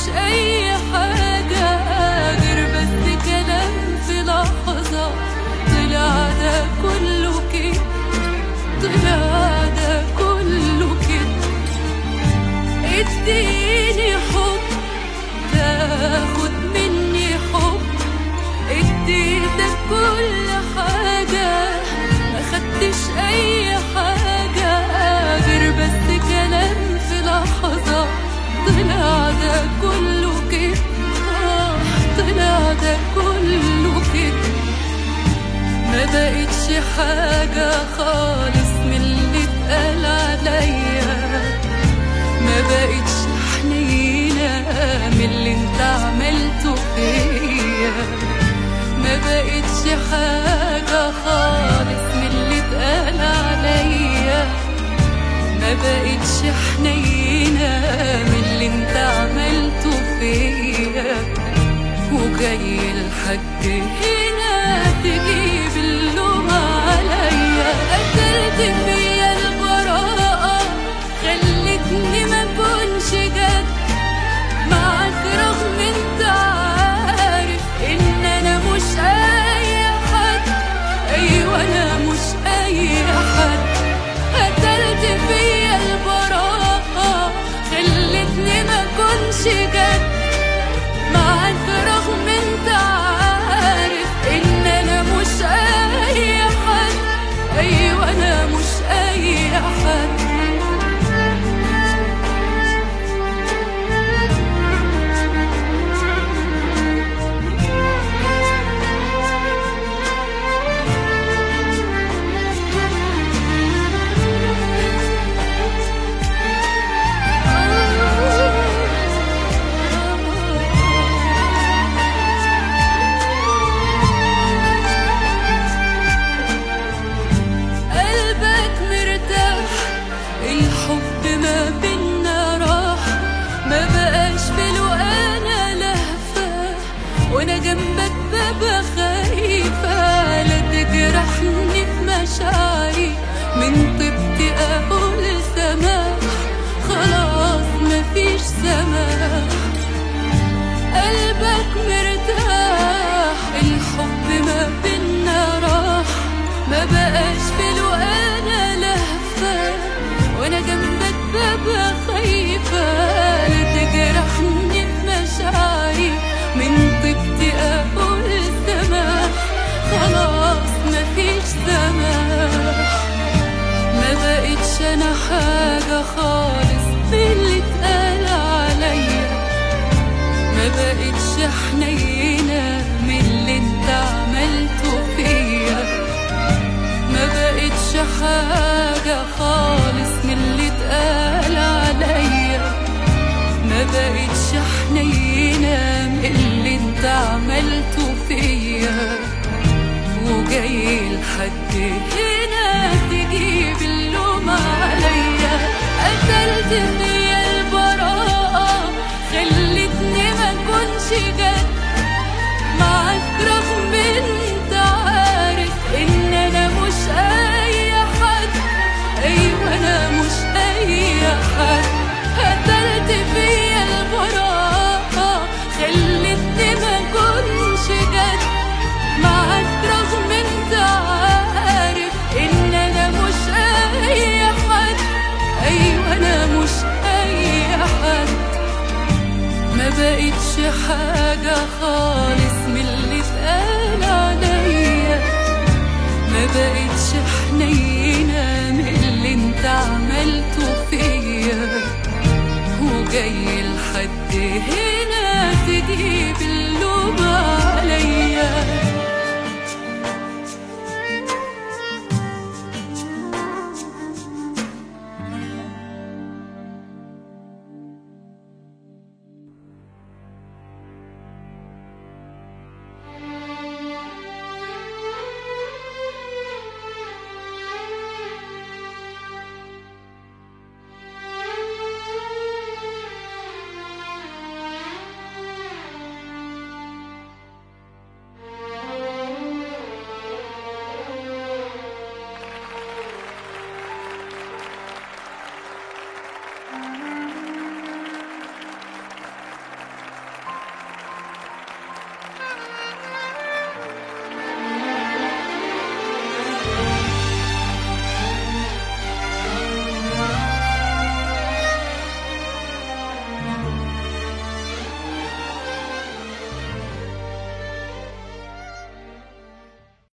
أي حاجة غير بس كلام في لحظة طلع ده كله كده طلع ده كله كده اديني حب تاخد مني حب اديتك كل حاجة ما خدتش أي حاجة غير بس كلام في لحظة طلع ده كله كده آه، طلع ده كله كده ما بقتش حاجة خالص من اللي اتقال عليا ما بقتش حنينة من اللي انت عملته فيا ما بقتش حاجة خالص من اللي اتقال عليا ما بقتش حنينة من اللي انت عملته فيا وجاي لحد هنا تجيب اللوم عليا قتلت فيا البراءة خلتني ما كنش جد معاك رغم انت عارف ان انا مش اي حد ايوه انا مش اي حد قتلت فيا البراءة خلتني ما كنش جد معاك رغم انت عارف ان انا مش اي حد ايوه انا مش اي حد قلبك مرتاح الحب ما بينا راح ما بقاش في له انا لهفة وانا جنبك ببقى خايفة لا تجرحني في مشاعري من طيبتي اقول سماح خلاص مفيش سماح قلبك مرتاح الحب ما بينا راح ما بقاش في له انا لهفة وانا جنبك ببقى خايفة لا تجرحني في مشاعري من طيبتي اقول سماح خلاص مفيش سماح ما بقتش انا حاجة خالص باللي اتقال عليا ما بقتش حنينة من اللي انت عملته فيا ما بقتش حاجة خالص من اللي اتقال عليا ما بقتش حنينة من اللي انت عملته فيا وجاي لحد هنا تجيب اللوم عليا قتلت فيا البراءة خلتني ما كنش جد معاك رغم انت عارف ان انا مش اي حد ايوه انا مش اي حد قتلت فيا البراءة خلتني ما كنش جد معاك رغم انت عارف ان انا مش اي حد ايوه انا مش اي حد ما بقتش حاجة خالص من اللي اتقال عليا ما بقتش حنينة